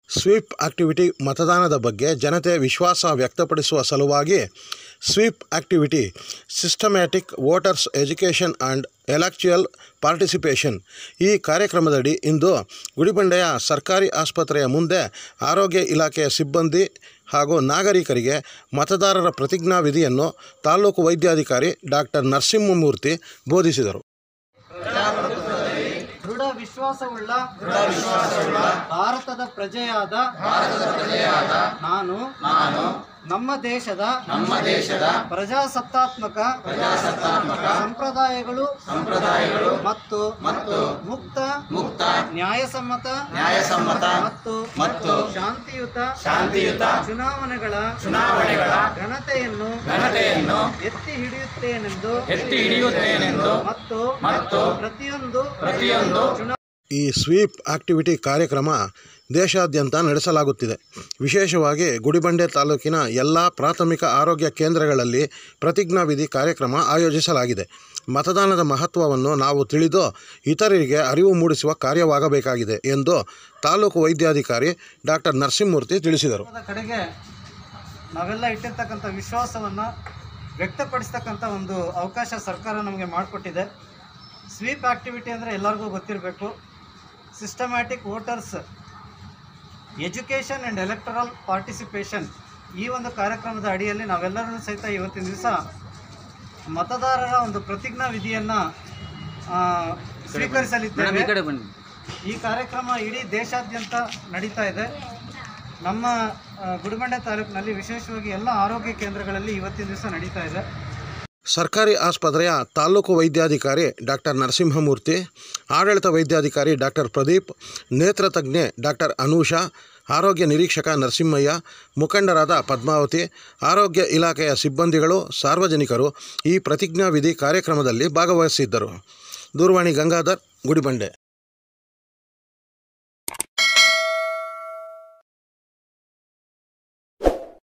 sweep activity ಮತದಾನದ ಬಗ್ಗೆ ಜನತೆ ವಿಶ್ವಾಸ ವ್ಯಕ್ತಪಡಿಸುವ ಸಲುವಾಗಿ SVEEP activity systematic voters education and electoral participation ಈ ಕಾರ್ಯಕ್ರಮದಡಿ ಇಂದು ಗುಡಿಬಂಡೆಯ ಸರ್ಕಾರಿ ಆಸ್ಪತ್ರೆಯ ಮುಂದೆ ಆರೋಗ್ಯ ಇಲಾಖೆಯ ಸಿಬ್ಬಂದಿ ಹಾಗೂ ನಾಗರಿಕರಿಗೆ ಮತದಾರರ ಪ್ರತಿಜ್ಞಾ ವಿಧಿಯನ್ನು ತಾಲೂಕು ವೈದ್ಯಾಧಿಕಾರಿ ಡಾಕ್ಟರ್ ನರಸಿಂಹಮೂರ್ತಿ ಬೋಧಿಸಿದರು ದೃಢ ವಿಶ್ವಾಸವುಳ್ಳ ಭಾರತದ ಪ್ರಜೆಯಾದ ನಾನು ನಾನು ನಮ್ಮ ದೇಶದ ನಮ್ಮ ದೇಶದ ಪ್ರಜಾಸತ್ತಾತ್ಮಕ ಪ್ರಜಾಸತ್ತಾತ್ಮಕ ಸಂಪ್ರದಾಯಗಳು ಸಂಪ್ರದಾಯಗಳು ಮತ್ತು ಮತ್ತು ಮುಕ್ತ ಮುಕ್ತ ನ್ಯಾಯಸಮ್ಮತ ನ್ಯಾಯಸಮ್ಮತ ಮತ್ತು ಮತ್ತು ಶಾಂತಿಯುತ ಶಾಂತಿಯುತ ಚುನಾವಣೆಗಳ ಚುನಾವಣೆಗಳ ಘನತೆಯನ್ನು ಘನತೆಯನ್ನು ಎತ್ತಿ ಹಿಡಿಯುತ್ತೇನೆಂದು ಎತ್ತಿ ಹಿಡಿಯುತ್ತೇನೆಂದು ಮತ್ತು ಮತ್ತು ಪ್ರತಿಯೊಂದು ಪ್ರತಿಯೊಂದು ಈ ಸ್ವೀಪ್ ಆಕ್ಟಿವಿಟಿ ಕಾರ್ಯಕ್ರಮ ದೇಶಾದ್ಯಂತ ನಡೆಸಲಾಗುತ್ತಿದೆ ವಿಶೇಷವಾಗಿ ಗುಡಿಬಂಡೆ ತಾಲೂಕಿನ ಎಲ್ಲ ಪ್ರಾಥಮಿಕ ಆರೋಗ್ಯ ಕೇಂದ್ರಗಳಲ್ಲಿ ಪ್ರತಿಜ್ಞಾವಿಧಿ ಕಾರ್ಯಕ್ರಮ ಆಯೋಜಿಸಲಾಗಿದೆ ಮತದಾನದ ಮಹತ್ವವನ್ನು ನಾವು ತಿಳಿದು ಇತರರಿಗೆ ಅರಿವು ಮೂಡಿಸುವ ಕಾರ್ಯವಾಗಬೇಕಾಗಿದೆ ಎಂದು ತಾಲೂಕು ವೈದ್ಯಾಧಿಕಾರಿ ಡಾಕ್ಟರ್ ನರಸಿಂಹಮೂರ್ತಿ ತಿಳಿಸಿದರು ಧರ್ಮದ ಕಡೆಗೆ ನಾವೆಲ್ಲ ಇಟ್ಟಿರ್ತಕ್ಕಂಥ ವಿಶ್ವಾಸವನ್ನು ವ್ಯಕ್ತಪಡಿಸ್ತಕ್ಕಂಥ ಒಂದು ಅವಕಾಶ ಸರ್ಕಾರ ನಮಗೆ ಮಾಡಿಕೊಟ್ಟಿದೆ ಸ್ವೀಪ್ ಆ್ಯಕ್ಟಿವಿಟಿ ಅಂದರೆ ಎಲ್ಲರಿಗೂ ಗೊತ್ತಿರಬೇಕು systematic voters education and electoral participation ಈ ಒಂದು ಕಾರ್ಯಕ್ರಮದ ಅಡಿಯಲ್ಲಿ ನಾವೆಲ್ಲರೂ ಸಹಿತ ಇವತ್ತಿನ ದಿವಸ ಮತದಾರರ ಒಂದು ಪ್ರತಿಜ್ಞಾ ವಿಧಿಯನ್ನು ಸ್ವೀಕರಿಸಲಿದ್ದೇವೆ ಈ ಕಾರ್ಯಕ್ರಮ ಇಡೀ ದೇಶಾದ್ಯಂತ ನಡೀತಾ ಇದೆ ನಮ್ಮ ಆ, ಗುಡಿಬಂಡೆ ತಾಲೂಕಿನಲ್ಲಿ ವಿಶೇಷವಾಗಿ ಎಲ್ಲ ಆರೋಗ್ಯ ಕೇಂದ್ರಗಳಲ್ಲಿ ಇವತ್ತಿನ ದಿವಸ ನಡೀತಾ ಇದೆ ಸರ್ಕಾರಿ ಆಸ್ಪತ್ರೆಯ ತಾಲೂಕು ವೈದ್ಯಾಧಿಕಾರಿ ಡಾಕ್ಟರ್ ನರಸಿಂಹಮೂರ್ತಿ ಆಡಳಿತ ವೈದ್ಯಾಧಿಕಾರಿ ಡಾಕ್ಟರ್ ಪ್ರದೀಪ್ ನೇತ್ರ ತಜ್ಞೆ ಡಾಕ್ಟರ್ ಅನೂಷಾ ಆರೋಗ್ಯ ನಿರೀಕ್ಷಕ ನರಸಿಂಹಯ್ಯ ಮುಖಂಡರಾದ ಪದ್ಮಾವತಿ ಆರೋಗ್ಯ ಇಲಾಖೆಯ ಸಿಬ್ಬಂದಿಗಳು ಸಾರ್ವಜನಿಕರು ಈ ಪ್ರತಿಜ್ಞಾವಿಧಿ ಕಾರ್ಯಕ್ರಮದಲ್ಲಿ ಭಾಗವಹಿಸಿದ್ದರು ದೂರವಾಣಿ ಗಂಗಾಧರ್ ಗುಡಿಬಂಡೆ